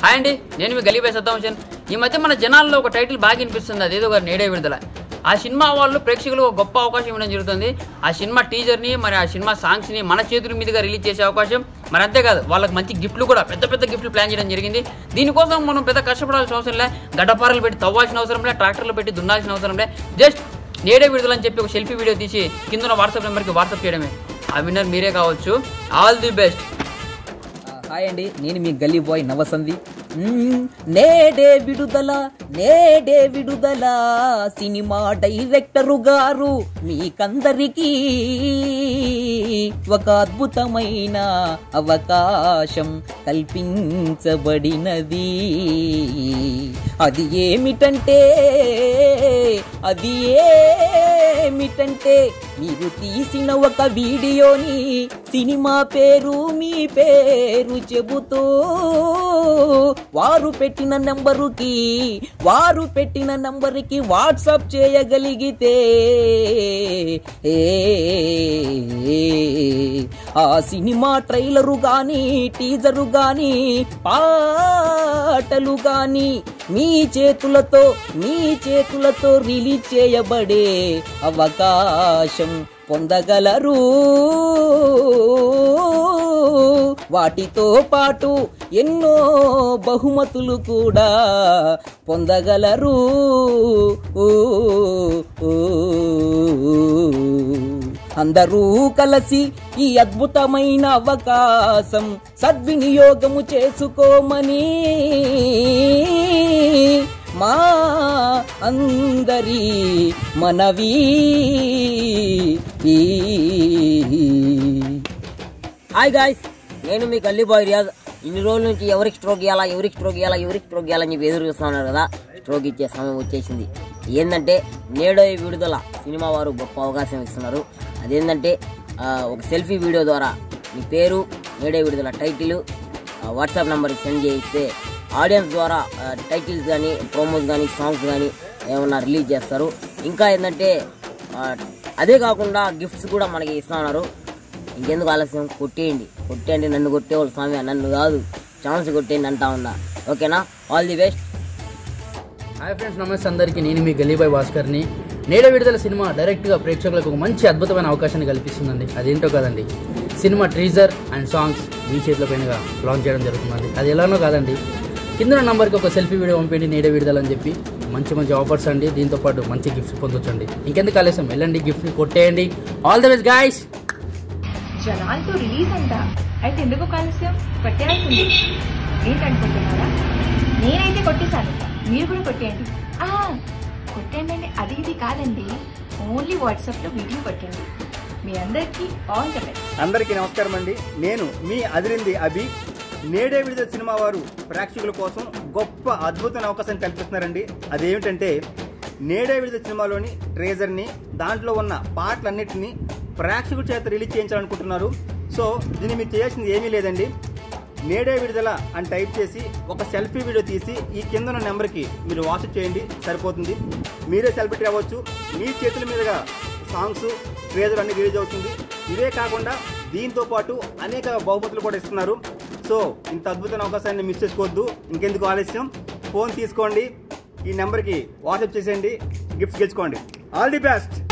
hi అండి నేను మీ గలీబే సద్దాంశన్ ఈ మధ్య మన జనాల్లో ఒక టైటిల్ బాగా వినిపిస్తుంది అదేదో గారు నేడే విడుదల ఆ సినిమా వాళ్ళు ప్రేక్షకులకు ఒక గొప్ప అవకాశం ఇవ్వడం జరుగుతుంది ఆ సినిమా టీజర్ని మరి ఆ సినిమా సాంగ్స్ని మన చేతుల మీదుగా రిలీజ్ చేసే అవకాశం మరి అంతేకాదు వాళ్ళకి మంచి గిఫ్ట్లు కూడా పెద్ద పెద్ద గిఫ్ట్లు ప్లాన్ చేయడం జరిగింది దీనికోసం మనం పెద్ద కష్టపడాల్సిన అవసరం లే గడ్డపారలు పెట్టి తవ్వాల్సిన అవసరం లే ట్రాక్టర్లు పెట్టి దున్నాల్సిన అవసరం లే జస్ట్ నేడే విడుదల అని చెప్పి ఒక సెల్ఫీ వీడియో తీసి కింద వాట్సాప్ నెంబర్కి వాట్సాప్ చేయడమే ఆ విన్నర్ మీరే కావచ్చు ఆల్ ది బెస్ట్ హాయ్ అండి నేను మీ గల్లీ బాయ్ నవసంది మ్మ్, నేడే విడుదల నేడే విడుదల సినిమా డైరెక్టరు గారు మీకందరికీ ఒక అద్భుతమైన అవకాశం కల్పించబడినది అది ఏమిటంటే అది ఏమిటంటే మీరు తీసిన ఒక వీడియోని సినిమా పేరు మీ పేరు చెబుతూ వారు పెట్టిన నంబరుకి వారు పెట్టిన నంబరుకి వాట్సాప్ చేయగలిగితే ఏ, ఆ సినిమా ట్రైలరు గాని టీజరు గాని పాటలు గాని మీ చేతులతో మీ చేతులతో రిలీజ్ చేయబడే అవకాశం పొందగలరు వాటితో పాటు ఎన్నో బహుమతులు కూడా పొందగలరు అందరూ కలిసి ఈ అద్భుతమైన అవకాశం సద్వినియోగము చేసుకోమని మా అందరి మనవి హాయ్ గాయ్స్ నేను మీ గల్లీ బాయ్ రియాజ్ ఇన్ని రోజుల నుంచి ఎవరికి స్ట్రోక్ ఇవ్వాలా ఎవరికి స్ట్రోక్ ఇవ్వాలా ఎవరికి స్ట్రోక్ ఇవ్వాలని చెప్పి ఎదురు చూస్తున్నారు కదా స్ట్రోక్ ఇచ్చే సమయం వచ్చేసింది ఏంటంటే నేడో ఈ విడుదల సినిమా వారు గొప్ప అవకాశం ఇస్తున్నారు అదేంటంటే ఆ, ఒక సెల్ఫీ వీడియో ద్వారా మీ పేరు నేడే విడుదల టైటిల్ వాట్సాప్ నెంబర్కి సెండ్ చేయిస్తే ఆడియన్స్ ద్వారా ఆ, టైటిల్స్ కానీ ప్రోమోస్ కానీ సాంగ్స్ కానీ ఏమన్నా రిలీజ్ చేస్తారు ఇంకా ఏంటంటే ఆ, అదే కాకుండా గిఫ్ట్స్ కూడా మనకి ఇస్తున్నారు ఇంకెందుకు ఆలస్యం కొట్టేయండి కొట్టేయండి నన్ను కొట్టేవాళ్ళు స్వామి నన్ను కాదు ఛాన్స్ కొట్టేయండి అంటా ఉన్నా ఓకేనా all the best hi friends నమస్తే అందరికీ నేను మీ గలీబాయ్ భాస్కర్ని నేడే విడుదల సినిమా డైరెక్ట్గా ప్రేక్షకులకు ఒక మంచి అద్భుతమైన అవకాశాన్ని కల్పిస్తుందండి అదేంటో కదండి సినిమా ట్రీజర్ అండ్ సాంగ్స్ మీ చేతుల పైనగా లాంచ్ చేయడం జరుగుతుందండి అది ఎలానో కాదండి కింద నంబర్కి ఒక సెల్ఫీ వీడియో పంపండి నేడే విడుదల అని చెప్పి మంచి మంచి ఆఫర్స్ అండి దీంతో పాటు మంచి గిఫ్ట్స్ పొందొచ్చండి ఇంకెందుకు ఆలస్యం వెళ్ళండి గిఫ్ట్ని కొట్టేయండి ఆల్ ద బెస్ట్ గాయస్ జనాలతో రిలీజ్ అంట అయితే ఎందుకు కాలుష్యం కొట్టేయాల్సింది ఏంటనుకుంటున్నారా నేనైతే కొట్టేశాను మీరు కూడా కొట్టేయండి ఆ, కొట్టండి అంటే అది ఇది కాదండి ఓన్లీ వాట్సాప్లో వీడియో కొట్టండి మీ అందరికీ ఆల్ ద బెస్ట్ అందరికీ నమస్కారం అండి నేను మీ అదిరింది అభి నేడే విడుదల సినిమా వారు ప్రేక్షకుల కోసం గొప్ప అద్భుతమైన అవకాశం కల్పిస్తున్నారండి అదేమిటంటే నేడే విడుదల సినిమాలోని ట్రేజర్ని దాంట్లో ఉన్న పాటలన్నిటిని ప్రేక్షకుల చేత రిలీజ్ చేయించాలనుకుంటున్నారు సో దీన్ని మీరు చేయాల్సింది ఏమీ లేదండి నేడే విడుదల అని టైప్ చేసి ఒక సెల్ఫీ వీడియో తీసి ఈ కింద ఉన్న నెంబర్కి మీరు వాట్సాప్ చేయండి సరిపోతుంది మీరే సెలబ్రిటీ అవ్వచ్చు మీ చేతుల మీదుగా సాంగ్స్ ట్రేజర్ అన్ని రిలీజ్ అవుతుంది ఇవే కాకుండా దీంతో పాటు అనేక బహుమతులు కూడా ఇస్తున్నారు సో ఇంత అద్భుతమైన అవకాశాన్ని మిస్ చేసుకోవద్దు ఇంకెందుకు ఆలస్యం ఫోన్ తీసుకోండి ఈ నెంబర్కి వాట్సాప్ చేసేయండి గిఫ్ట్స్ గెలుచుకోండి ఆల్ ది బెస్ట్